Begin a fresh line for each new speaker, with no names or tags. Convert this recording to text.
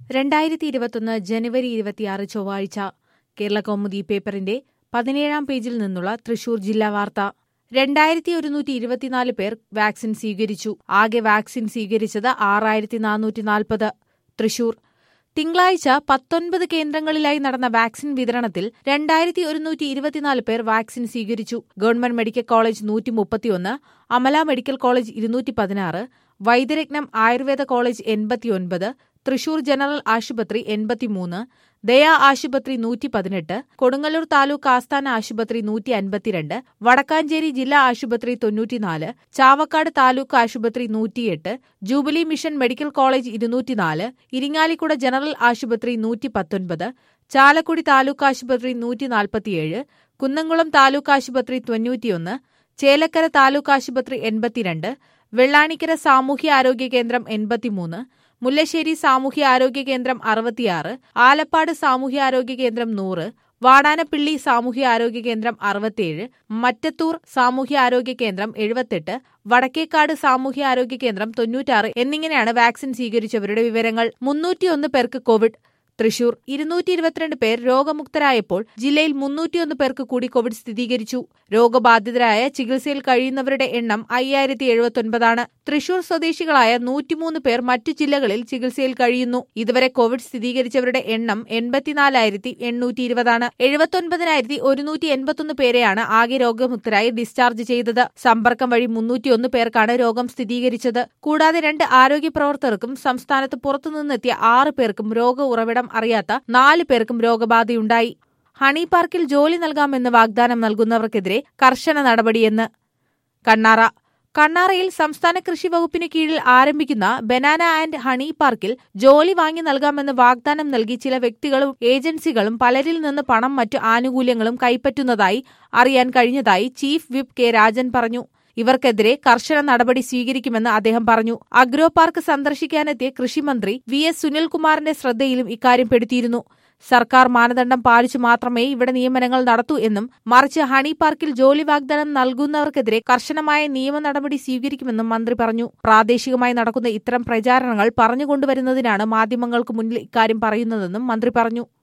രണ്ടായിരത്തി ഇരുപത്തൊന്ന് ജനുവരി ഇരുപത്തിയാറ് ചൊവ്വാഴ്ച കേരള കൗമുദി പേപ്പറിന്റെ പതിനേഴാം പേജിൽ നിന്നുള്ള തൃശൂർ ജില്ലാ വാർത്ത രണ്ടായിരത്തി ഒരുന്നൂറ്റി ഇരുപത്തിനാല് പേർ വാക്സിൻ സ്വീകരിച്ചു ആകെ വാക്സിൻ സ്വീകരിച്ചത് ആറായിരത്തി നാനൂറ്റി നാൽപ്പത് തൃശൂർ തിങ്കളാഴ്ച പത്തൊൻപത് കേന്ദ്രങ്ങളിലായി നടന്ന വാക്സിൻ വിതരണത്തിൽ രണ്ടായിരത്തി ഒരുന്നൂറ്റി ഇരുപത്തിനാല് പേർ വാക്സിൻ സ്വീകരിച്ചു ഗവൺമെന്റ് മെഡിക്കൽ കോളേജ് നൂറ്റി മുപ്പത്തിയൊന്ന് അമല മെഡിക്കൽ കോളേജ് ഇരുന്നൂറ്റി പതിനാറ് വൈദ്യരത്നം ആയുർവേദ കോളേജ് എൺപത്തിയൊൻപത് തൃശൂർ ജനറൽ ആശുപത്രി എൺപത്തിമൂന്ന് ദയാ ആശുപത്രി നൂറ്റി പതിനെട്ട് കൊടുങ്ങല്ലൂർ താലൂക്ക് ആസ്ഥാന ആശുപത്രി നൂറ്റി അൻപത്തിരണ്ട് വടക്കാഞ്ചേരി ജില്ലാ ആശുപത്രി തൊണ്ണൂറ്റിനാല് ചാവക്കാട് താലൂക്ക് ആശുപത്രി നൂറ്റിയെട്ട് ജൂബിലി മിഷൻ മെഡിക്കൽ കോളേജ് ഇരുന്നൂറ്റിനാല് ഇരിങ്ങാലിക്കുട ജനറൽ ആശുപത്രി നൂറ്റി പത്തൊൻപത് ചാലക്കുടി താലൂക്ക് ആശുപത്രി നൂറ്റി നാൽപ്പത്തിയേഴ് കുന്നംകുളം താലൂക്ക് ആശുപത്രി തൊണ്ണൂറ്റിയൊന്ന് ചേലക്കര താലൂക്ക് ആശുപത്രി എൺപത്തിരണ്ട് വെള്ളാണിക്കര സാമൂഹ്യ ആരോഗ്യ കേന്ദ്രം എൺപത്തിമൂന്ന് മുല്ലശ്ശേരി സാമൂഹ്യ ആരോഗ്യ കേന്ദ്രം അറുപത്തിയാറ് ആലപ്പാട് സാമൂഹ്യ ആരോഗ്യ കേന്ദ്രം നൂറ് വാടാനപ്പിള്ളി സാമൂഹ്യ ആരോഗ്യ കേന്ദ്രം അറുപത്തിയേഴ് മറ്റത്തൂർ സാമൂഹ്യ ആരോഗ്യ കേന്ദ്രം എഴുപത്തെട്ട് വടക്കേക്കാട് സാമൂഹ്യ ആരോഗ്യ കേന്ദ്രം തൊണ്ണൂറ്റാറ് എന്നിങ്ങനെയാണ് വാക്സിൻ സ്വീകരിച്ചവരുടെ വിവരങ്ങൾ മുന്നൂറ്റിയൊന്ന് പേർക്ക് കോവിഡ് തൃശൂർ ഇരുന്നൂറ്റി ഇരുപത്തിരണ്ട് പേർ രോഗമുക്തരായപ്പോൾ ജില്ലയിൽ മുന്നൂറ്റിയൊന്ന് പേർക്ക് കൂടി കോവിഡ് സ്ഥിരീകരിച്ചു രോഗബാധിതരായ ചികിത്സയിൽ കഴിയുന്നവരുടെ എണ്ണം അയ്യായിരത്തി എഴുപത്തൊൻപതാണ് തൃശൂർ സ്വദേശികളായ നൂറ്റിമൂന്ന് പേർ മറ്റു ജില്ലകളിൽ ചികിത്സയിൽ കഴിയുന്നു ഇതുവരെ കോവിഡ് സ്ഥിരീകരിച്ചവരുടെ എണ്ണം എൺപത്തിനാലായിരത്തി എണ്ണൂറ്റി ഇരുപതാണ് എഴുപത്തൊൻപതിനായിരത്തി ഒരുന്നൂറ്റി എൺപത്തൊന്ന് പേരെയാണ് ആകെ രോഗമുക്തരായി ഡിസ്ചാർജ് ചെയ്തത് സമ്പർക്കം വഴി മുന്നൂറ്റിയൊന്ന് പേർക്കാണ് രോഗം സ്ഥിരീകരിച്ചത് കൂടാതെ രണ്ട് ആരോഗ്യ പ്രവർത്തകർക്കും സംസ്ഥാനത്ത് പുറത്തുനിന്നെത്തിയ ആറ് പേർക്കും രോഗ ഉറവിടം അറിയാത്ത നാല് പേർക്കും രോഗബാധയുണ്ടായി ഹണി പാർക്കിൽ ജോലി നൽകാമെന്ന് വാഗ്ദാനം നൽകുന്നവർക്കെതിരെ കർശന നടപടിയെന്ന് കണ്ണാറ കണ്ണാറയിൽ സംസ്ഥാന കൃഷി വകുപ്പിന് കീഴിൽ ആരംഭിക്കുന്ന ബനാന ആൻഡ് ഹണി പാർക്കിൽ ജോലി വാങ്ങി നൽകാമെന്ന് വാഗ്ദാനം നൽകി ചില വ്യക്തികളും ഏജൻസികളും പലരിൽ നിന്ന് പണം മറ്റു ആനുകൂല്യങ്ങളും കൈപ്പറ്റുന്നതായി അറിയാൻ കഴിഞ്ഞതായി ചീഫ് വിപ്പ് കെ രാജൻ പറഞ്ഞു ഇവർക്കെതിരെ കർശന നടപടി സ്വീകരിക്കുമെന്ന് അദ്ദേഹം പറഞ്ഞു അഗ്രോ പാർക്ക് സന്ദർശിക്കാനെത്തിയ കൃഷിമന്ത്രി വി എസ് സുനിൽകുമാറിന്റെ ശ്രദ്ധയിലും ഇക്കാര്യം പെടുത്തിയിരുന്നു സർക്കാർ മാനദണ്ഡം പാലിച്ചു മാത്രമേ ഇവിടെ നിയമനങ്ങൾ നടത്തൂ എന്നും മറിച്ച് ഹണി പാർക്കിൽ ജോലി വാഗ്ദാനം നൽകുന്നവർക്കെതിരെ കർശനമായ നിയമ നടപടി സ്വീകരിക്കുമെന്നും മന്ത്രി പറഞ്ഞു പ്രാദേശികമായി നടക്കുന്ന ഇത്തരം പ്രചാരണങ്ങൾ പറഞ്ഞുകൊണ്ടുവരുന്നതിനാണ് മാധ്യമങ്ങൾക്ക് മുന്നിൽ ഇക്കാര്യം പറയുന്നതെന്നും മന്ത്രി പറഞ്ഞു